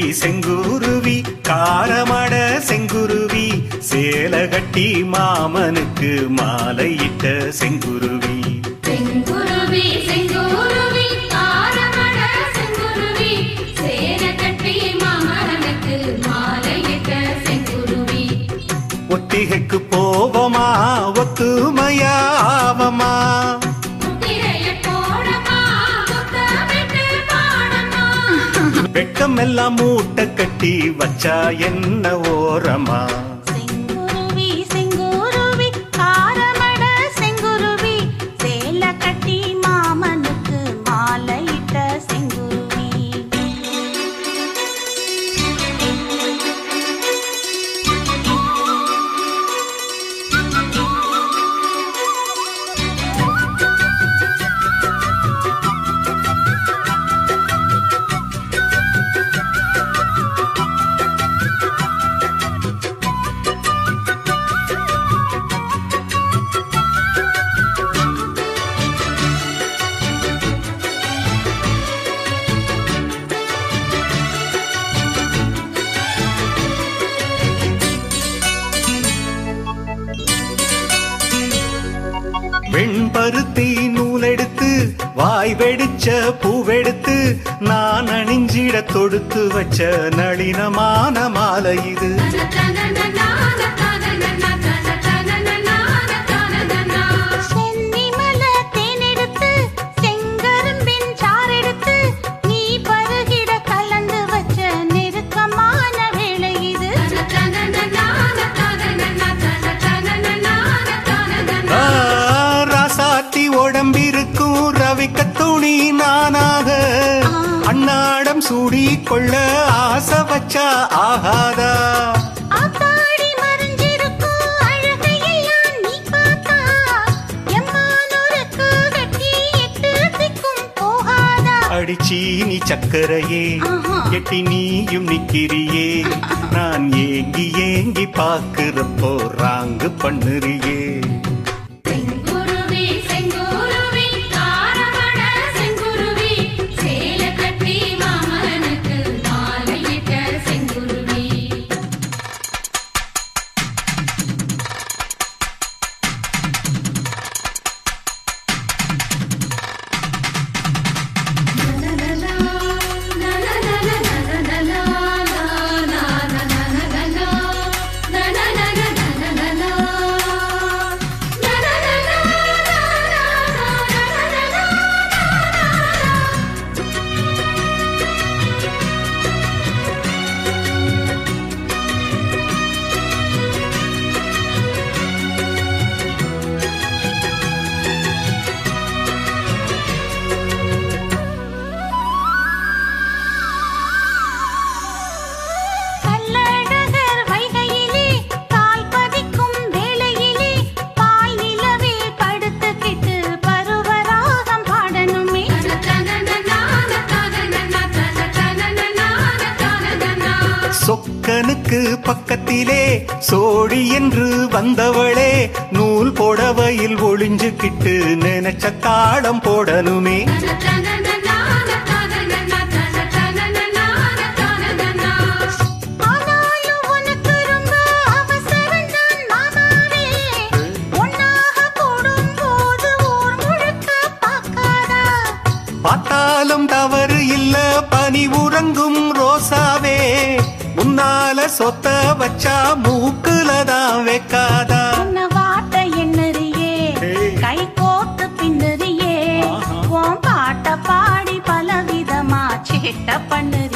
செங்குருவி காரமட செங்குருவி சேல கட்டி மாமனுக்கு மாலையிட்ட செங்குருவி செங்குருவி செங்குருவி ஆரமட செங்குருவி சேர கட்டி மாமரனுக்கு மாலையிட்ட செங்குருவி ஒத்திகைக்கு போவமா ஒத்துமையாவமா முத்திரைய போடமா முத்தமிட்டு பாடமா வெட்கம் எல்லாம் மூட்டை கட்டி வச்சா என்ன ஓரமா செங்குருவி செங்குருவி காரமட செங்குருவி சேல கட்டி மாமனுக்கு மாலையிட்ட செங்குருவி வெண்பருத்தி நூலெடுத்து வாய் வெடிச்ச பூவெடுத்து நான் அணிஞ்சிட தொடுத்து வச்ச நளினமான மாலை இது சென்னிமல தேனெடுத்து செங்கரும்பின் சாரெடுத்து நீ பருகிட கலந்து வச்ச நெருக்கமான வேளை இது ஆ, ராசாத்தி உடம்பிருக்கும் ரவிக்க துணி நானாக அன்னாடம் சூடி கொள்ள ஆசை வச்சா ஆகாதா ஆத்தாடி மறைஞ்சிருக்கும் அழகையெல்லாம் நீ பார்த்தா எம்மானூருக்கு கட்டி எட்டு திக்கும் போகாதா அடிச்சி நீ சக்கரையே ஆஹா. எட்டி நீயும் நிக்கிறியே நான் ஏங்கி ஏங்கி பாக்குறப்போ ராங்கு பண்ணுறியே செங்குருவி செங்குருவி காரமட செங்குருவி சேல கட்டி மாமனுக்கு மாலையிட்ட செங்குருவி கல்லழகர் வைகையிலே கால் பதிக்கும் வேளையிலே பாய் நிலவில் படுத்துக்கிட்டு பருவராகம் பாடணுமே சொக்கனுக்கு பக்கத்திலே சோழி என்று வந்தவளே நூல் புடவையில் ஒளிஞ்சுக்கிட்டு நினைச்ச தாளம் போடணுமே ஆனாலும் உனக்கு ரொம்ப அவசரம்தான் மாமாவே ஒன்னாக கூடும்போது ஊர் முழுக்க பார்க்காதா பார்த்தாலும் தவறு இல்ல பனி உறங்கும் ரோசாவே முன்னால சொத்த வச்சா மூக்குல தான் வைக்காதா உன்னை வாட்ட எண்ணறியே ஏய். கை கோத்து பின்னுறியே ஆஹா. உன் பாட்ட பாடி பலவிதமா சேட்ட பண்ணுறியே